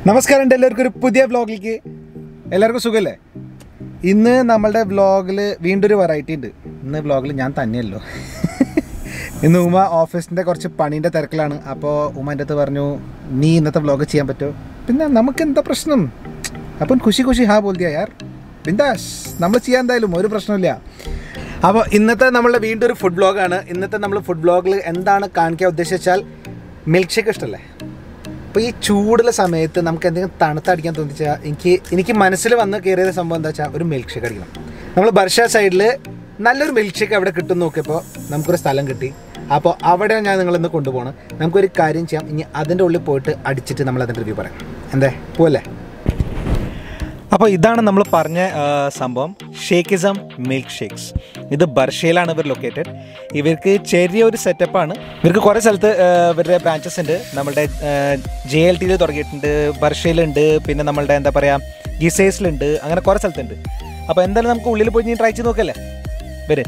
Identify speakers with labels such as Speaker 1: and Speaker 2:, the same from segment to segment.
Speaker 1: നമസ്കാരം ഉണ്ട് എല്ലാവർക്കും ഒരു പുതിയ വ്ളോഗിലേക്ക് എല്ലാവർക്കും സുഖമല്ലേ ഇന്ന് നമ്മളുടെ വ്ളോഗിൽ വീണ്ടും ഒരു വെറൈറ്റി ഉണ്ട് ഇന്ന് വ്ളോഗിൽ ഞാൻ തന്നെയല്ലോ ഇന്ന് ഉമ ഓഫീസിൻ്റെ കുറച്ച് പണീൻ്റെ തിരക്കിലാണ് അപ്പോൾ ഉമ എൻ്റെ അടുത്ത് പറഞ്ഞു നീ ഇന്നത്തെ വ്ളോഗ് ചെയ്യാൻ പറ്റുമോ പിന്നെ നമുക്ക് എന്താ പ്രശ്നം അപ്പം ഖുഷി ഖുഷി ഹാ ബോൽദിയ യാർ ബിന്ദാസ് നമ്മൾ ചെയ്യാൻ എന്തായാലും ഒരു പ്രശ്നമില്ല അപ്പോൾ ഇന്നത്തെ നമ്മളുടെ വീണ്ടും ഒരു ഫുഡ് വ്ളോഗാണ് ഇന്നത്തെ നമ്മൾ ഫുഡ് വ്ളോഗിൽ എന്താണ് കാണിക്കാൻ ഉദ്ദേശിച്ചാൽ മിൽക്ക് ഷേക്ക് ഇഷ്ടമല്ലേ അപ്പോൾ ഈ ചൂടുള്ള സമയത്ത് നമുക്ക് എന്തെങ്കിലും തണുത്തടിക്കാൻ തോന്നിച്ചാൽ എനിക്ക് എനിക്ക് മനസ്സിൽ വന്ന് കയറിയ സംഭവം എന്താ വെച്ചാൽ ഒരു മിൽക്ക് ഷേക്ക് അടിക്കണം നമ്മൾ ബർഷ സൈഡിൽ നല്ലൊരു മിൽക്ക് ഷേക്ക് അവിടെ കിട്ടും നോക്കിയപ്പോൾ നമുക്കൊരു സ്ഥലം കിട്ടി അപ്പോൾ അവിടെ ഞാൻ നിങ്ങളിന്ന് കൊണ്ടുപോകണം നമുക്കൊരു കാര്യം ചെയ്യാം ഇനി അതിൻ്റെ ഉള്ളിൽ പോയിട്ട് അടിച്ചിട്ട് നമ്മൾ അതിൻ്റെ റിവ്യൂ പറയാം എന്തേ പോവല്ലേ അപ്പോൾ ഇതാണ് നമ്മൾ പറഞ്ഞ ആ, സംഭവം ഷേക്കിസം മിൽക്ക് ഷേക്സ് ഇത് ബർഷയിലാണ് ഇവർ ലൊക്കേറ്റഡ് ഇവർക്ക് ചെറിയൊരു സെറ്റപ്പാണ് ഇവർക്ക് കുറേ സ്ഥലത്ത് ആ, ഇവരുടെ ബ്രാഞ്ചസ് ഉണ്ട് നമ്മളുടെ ജെ എൽ ടിയിൽ തുടങ്ങിയിട്ടുണ്ട് ബർഷയിലുണ്ട് പിന്നെ നമ്മളുടെ എന്താ പറയുക ഗിസേസിലുണ്ട് അങ്ങനെ കുറേ സ്ഥലത്തുണ്ട് അപ്പോൾ എന്തായാലും നമുക്ക് ഉള്ളിൽ പോയി ട്രൈ ചെയ്ത് നോക്കല്ലേ വരെ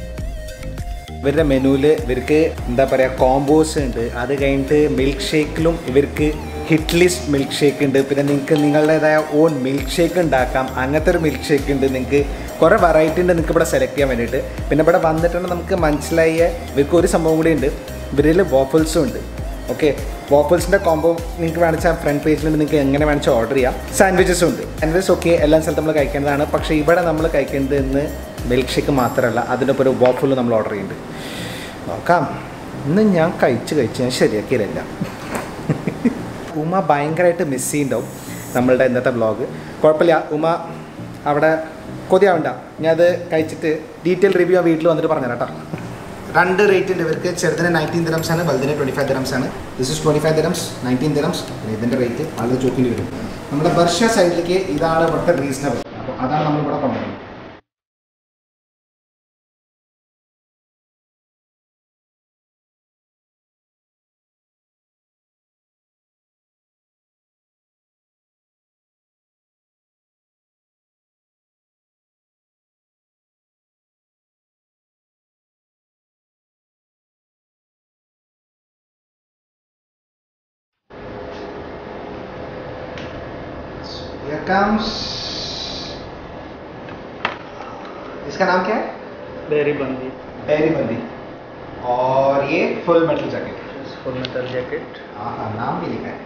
Speaker 1: ഇവരുടെ മെനുവിൽ ഇവർക്ക് എന്താ പറയുക കോംബോസ് ഉണ്ട് അത് കഴിഞ്ഞിട്ട് മിൽക്ക് ഷേക്കിലും ഇവർക്ക് ഹിറ്റ് ലിസ്റ്റ് മിൽക്ക് ഷേക്ക് ഉണ്ട് പിന്നെ നിങ്ങൾക്ക് നിങ്ങളുടേതായ ഓൺ മിൽക്ക് ഷേക്ക് ഉണ്ടാക്കാം അങ്ങനത്തെ ഒരു മിൽക്ക് ഷേക്ക് ഉണ്ട് നിങ്ങൾക്ക് കുറേ വെറൈറ്റി ഉണ്ട് നിങ്ങൾക്ക് ഇവിടെ സെലക്ട് ചെയ്യാൻ വേണ്ടിയിട്ട് പിന്നെ ഇവിടെ വന്നിട്ടുണ്ട് നമുക്ക് മനസ്സിലായ ഇവർക്ക് ഒരു സംഭവം കൂടി ഉണ്ട് ഇവരിൽ വോഫിൾസും ഉണ്ട് ഓക്കെ വോഫിൾസിൻ്റെ കോംബോ നിങ്ങൾക്ക് വേണിച്ചാൽ ഫ്രണ്ട് പേജിൽ നിങ്ങൾക്ക് എങ്ങനെ വേണിച്ചാൽ ഓർഡർ ചെയ്യാം സാൻഡ്വിച്ചസും ഉണ്ട് സാൻഡ്വിച്ച് ഓക്കെ എല്ലാ സ്ഥലത്തും നമ്മൾ കഴിക്കേണ്ടതാണ് പക്ഷേ ഇവിടെ നമ്മൾ കഴിക്കേണ്ടത് ഇന്ന് മിൽക്ക് ഷേക്ക് മാത്രമല്ല അതിനൊപ്പം ഒരു വോഫിൾ നമ്മൾ ഓർഡർ ചെയ്യുന്നുണ്ട് നോക്കാം ഇന്ന് ഞാൻ കഴിച്ച് കഴിച്ച് ഞാൻ ശരിയാക്കിയില്ല ഉമ ഭയങ്കരമായിട്ട് മിസ് ചെയ്യുന്നുണ്ടാവും നമ്മളുടെ ഇന്നത്തെ വ്ളോഗ് കുഴപ്പമില്ല ഉമ അവിടെ കൊതിയാവണ്ട ഞാൻ അത് കഴിച്ചിട്ട് ഡീറ്റെയിൽ റിവ്യൂ ആ വീട്ടിൽ വന്നിട്ട് പറഞ്ഞുതരാം കേട്ടോ രണ്ട് റേറ്റ് ഉണ്ട് ഇവർക്ക് ചെറുതിന് നയൻറ്റീൻ ദിറംസ് ആണ് വലുതിന് ട്വൻറ്റി ഫൈവ് ദിറംസ് ആണ് this is twenty five dirhams nineteen dirhams ഇതിൻ്റെ റേറ്റ് വളരെ ചോക്കിൽ വരും നമ്മുടെ ബർഷ സൈഡിലേക്ക് ഇതാണ് ഇവിടുത്തെ റീസണബിൾ അപ്പോൾ അതാണ് നമ്മൾ ഇവിടെ കൊണ്ടുവരുന്നത് Here comes इसका नाम क्या है
Speaker 2: बेरी बंदी
Speaker 1: डेयरी बंदी और ये full metal jacket
Speaker 2: full metal jacket
Speaker 1: हाँ हाँ नाम भी लिखा है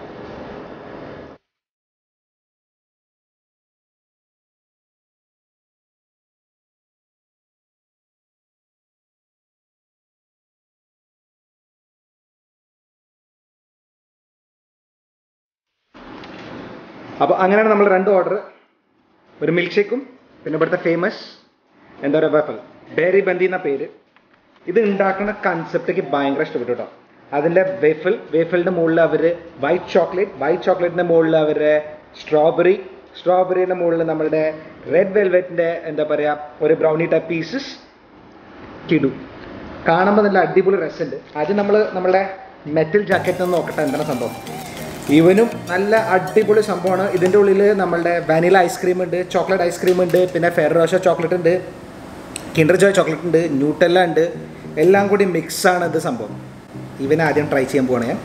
Speaker 1: അപ്പോൾ അങ്ങനെയാണ് നമ്മൾ രണ്ട് ഓർഡർ ഒരു മിൽക്ക് ഷേക്കും പിന്നെ ഇവിടുത്തെ ഫേമസ് എന്താ പറയുക വേഫൽ ബേറി ബന്തി എന്ന പേര് ഇത് ഉണ്ടാക്കുന്ന കൺസെപ്റ്റ് എനിക്ക് ഭയങ്കര ഇഷ്ടപ്പെട്ടു കേട്ടോ അതിൻ്റെ വേഫൽ വേഫലിൻ്റെ മുകളിൽ അവർ വൈറ്റ് ചോക്ലേറ്റ് വൈറ്റ് ചോക്ലേറ്റിൻ്റെ മുകളിൽ അവർ സ്ട്രോബെറി സ്ട്രോബെറിയുടെ മുകളിൽ നമ്മളുടെ റെഡ് വെൽവെറ്റിൻ്റെ എന്താ പറയുക ഒരു ബ്രൗണി ടൈപ്പ് പീസസ് കിടു കാണുമ്പോൾ നല്ല അടിപൊളി രസമുണ്ട് ആദ്യം നമ്മൾ നമ്മളുടെ മെറ്റൽ ജാക്കറ്റ് ഒന്ന് നോക്കട്ടെ എന്താണ് സംഭവം ഇവനും നല്ല അടിപൊളി സംഭവമാണ് ഇതിൻ്റെ ഉള്ളിൽ നമ്മളുടെ വാനില ഐസ്ക്രീം ഉണ്ട് ചോക്ലേറ്റ് ഐസ്ക്രീം ഉണ്ട് പിന്നെ ഫെറോഷ ചോക്ലേറ്റ് ഉണ്ട് കിൻഡർ ജോയ് ചോക്ലേറ്റ് ഉണ്ട് ന്യൂട്ടെല്ല ഉണ്ട് എല്ലാം കൂടി മിക്സാണ് ഇത് സംഭവം ഇവനെ ആദ്യം ട്രൈ ചെയ്യാൻ പോവാണ് ഞാൻ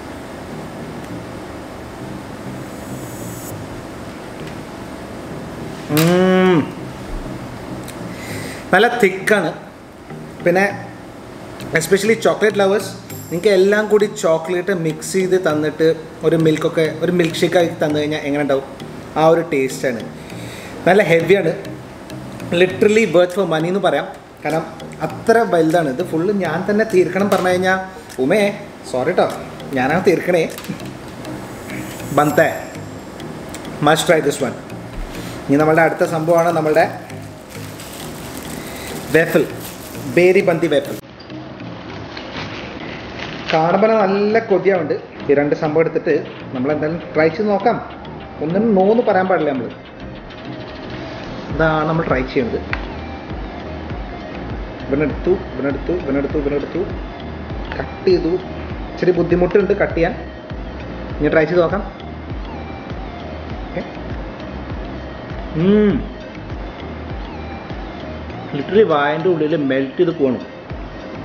Speaker 1: ഉം. നല്ല തിക്കാണ് പിന്നെ എസ്പെഷ്യലി ചോക്ലേറ്റ് ലവേഴ്സ് നിങ്ങൾക്ക് എല്ലാം കൂടി ചോക്ലേറ്റ് മിക്സ് ചെയ്ത് തന്നിട്ട് ഒരു മിൽക്കൊക്കെ ഒരു മിൽക്ക് ഷേക്കായി തന്നു കഴിഞ്ഞാൽ എങ്ങനെ ഉണ്ടാവും ആ ഒരു ടേസ്റ്റാണ് നല്ല ഹെവിയാണ് ലിറ്ററലി വർത്ത് ഫോർ മണി എന്ന് പറയാം കാരണം അത്ര വലുതാണ് ഇത് ഫുള്ള് ഞാൻ തന്നെ തീർക്കണം പറഞ്ഞു കഴിഞ്ഞാൽ ഉമേ സോറി കേട്ടോ ഞാനാണ് തീർക്കണേ ബന്തേ മസ്റ്റ് ട്രൈ ദിസ് വൺ ഇനി നമ്മളുടെ അടുത്ത സംഭവമാണ് നമ്മളുടെ വേഫൽ ബേരി ബന്തി വേഫൽ കാണുമ്പോൾ നല്ല കൊതിയാവുണ്ട് ഈ രണ്ട് സംഭവം എടുത്തിട്ട് നമ്മൾ എന്തായാലും ട്രൈ ചെയ്ത് നോക്കാം ഒന്നിനും നോന്ന് പറയാൻ പാടില്ല നമ്മൾ ഇതാണ് നമ്മൾ ട്രൈ ചെയ്യുന്നത് ഇവനെടുത്തു ഇവനെടുത്തു ഇവനെടുത്തു ഇവനെടുത്തു കട്ട് ചെയ്തു ഇച്ചിരി ബുദ്ധിമുട്ടുണ്ട് കട്ട് ചെയ്യാൻ ഇനി ട്രൈ ചെയ്ത് നോക്കാം ലിറ്ററലി വായൻ്റെ ഉള്ളിൽ മെൽറ്റ് ചെയ്ത് പോകണം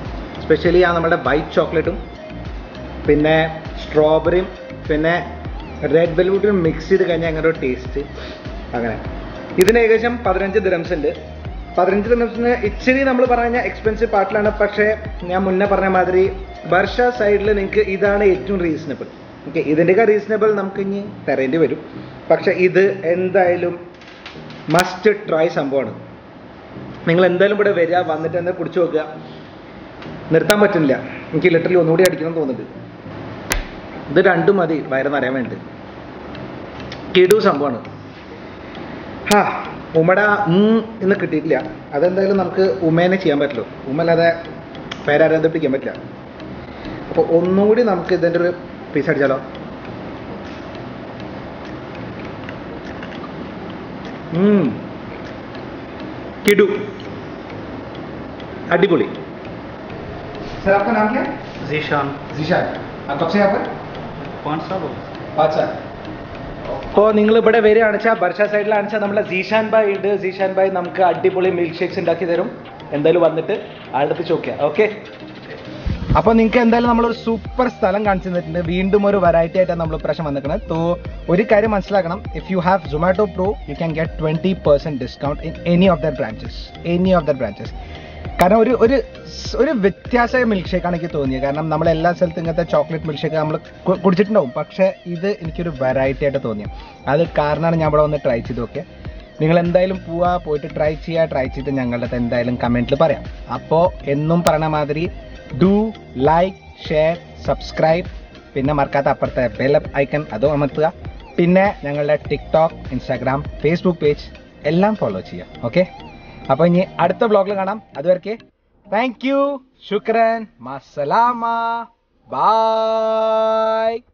Speaker 1: സ്പെഷ്യലി ആ നമ്മുടെ വൈറ്റ് ചോക്ലേറ്റും പിന്നെ സ്ട്രോബെറിയും പിന്നെ റെഡ് വെൽവെറ്റും മിക്സ് ചെയ്ത് കഴിഞ്ഞാൽ അങ്ങനെ ഒരു ടേസ്റ്റ് അങ്ങനെ ഇതിന് ഏകദേശം പതിനഞ്ച് ദിറംസ് ഉണ്ട് പതിനഞ്ച് ദിറംസിന് ഇച്ചിരി നമ്മൾ പറഞ്ഞ എക്സ്പെൻസീവ് പാർട്ടിലാണ് പക്ഷേ ഞാൻ മുന്നേ പറഞ്ഞ മാതിരി ബർഷ സൈഡിൽ നിങ്ങൾക്ക് ഇതാണ് ഏറ്റവും റീസണബിൾ ഓക്കെ ഇതിൻ്റെയൊക്കെ റീസണബിൾ നമുക്ക് ഇനി തരേണ്ടി വരും പക്ഷേ ഇത് എന്തായാലും മസ്റ്റ് ട്രൈ സംഭവമാണ് നിങ്ങൾ എന്തായാലും ഇവിടെ വരിക വന്നിട്ട് തന്നെ കുടിച്ചു നോക്കുക നിർത്താൻ പറ്റുന്നില്ല എനിക്ക് ലിറ്ററിൽ ഒന്നുകൂടി അടിക്കണം തോന്നുന്നുണ്ട് ഇത് രണ്ടും മതി വയറ് നിറയാൻ വേണ്ടി കിടു സംഭവമാണ് ഹാ ഉമ്മട ഉം ഇന്ന് കിട്ടിയിട്ടില്ല അതെന്തായാലും നമുക്ക് ഉമ്മേനെ ചെയ്യാൻ പറ്റുള്ളൂ ഉമ്മ അല്ലാതെ പേരാരാധിപ്പിക്കാൻ പറ്റില്ല അപ്പോൾ ഒന്നുകൂടി നമുക്ക് ഇതിൻ്റെ ഒരു പീസ് അടിച്ചാലോ ഉം. കിടു अड्डीपुली सर आपका नाम क्या है
Speaker 2: जीशान
Speaker 1: जीशान आप कब से यहाँ पर
Speaker 2: पाँच साल हो गए
Speaker 1: पाँच साल അപ്പോൾ നിങ്ങൾ ഇവിടെ വരികയാണെന്ന് വെച്ചാൽ ബർഷ സൈഡിലാണെന്ന് വെച്ചാൽ നമ്മളെ ജീഷാൻ ഭായ് ഉണ്ട് ജീഷാൻ ഭായ് നമുക്ക് അടിപൊളി മിൽക്ക് ഷേക്സ് ഉണ്ടാക്കി തരും എന്തായാലും വന്നിട്ട് ആളുടെ അടുത്ത് ചോദിക്കാം ഓക്കെ അപ്പോൾ നിങ്ങൾക്ക് എന്തായാലും നമ്മളൊരു സൂപ്പർ സ്ഥലം കാണിച്ചു തന്നിട്ടുണ്ട് വീണ്ടും ഒരു വെറൈറ്റി ആയിട്ടാണ് നമ്മൾ ഇപ്രാവശ്യം വന്നിരിക്കുന്നത് തോ ഒരു കാര്യം മനസ്സിലാക്കണം if you have Zomato pro you can get twenty percent discount in any of the branches any of the branches കാരണം ഒരു ഒരു സ് ഒരു വ്യത്യാസമായ മിൽക്ക് ഷേക്കാണ് എനിക്ക് തോന്നിയത് കാരണം നമ്മൾ എല്ലാ സ്ഥലത്തും ഇങ്ങനത്തെ ചോക്ലേറ്റ് മിൽക്ക് ഷേക്ക് നമ്മൾ കു- കുടിച്ചിട്ടുണ്ടാവും പക്ഷേ ഇത് എനിക്കൊരു വെറൈറ്റി ആയിട്ട് തോന്നിയത് അത് കാരണമാണ് ഞാൻ ഇവിടെ വന്ന് ട്രൈ ചെയ്ത് നോക്കിയത് നിങ്ങൾ എന്തായാലും പോവാ പോയിട്ട് ട്രൈ ചെയ്യുക ട്രൈ ചെയ്ത് ഞങ്ങളുടെ അടുത്ത് എന്തായാലും കമൻറ്റിൽ പറയാം അപ്പോൾ എന്നും പറഞ്ഞ മാതിരി ഡു ലൈക്ക് ഷെയർ സബ്സ്ക്രൈബ് പിന്നെ മറക്കാത്ത അപ്പുറത്തെ ബെൽ ഐക്കൺ അതും അമർത്തുക പിന്നെ ഞങ്ങളുടെ ടിക്ടോക്ക് ഇൻസ്റ്റാഗ്രാം ഫേസ്ബുക്ക് പേജ് എല്ലാം ഫോളോ ചെയ്യാം ഓക്കെ അപ്പോൾ ഇനി അടുത്ത വ്ളോഗിൽ കാണാം അതുവരെ താങ്ക് യു ശുക്രൻ മസലാമ ബൈ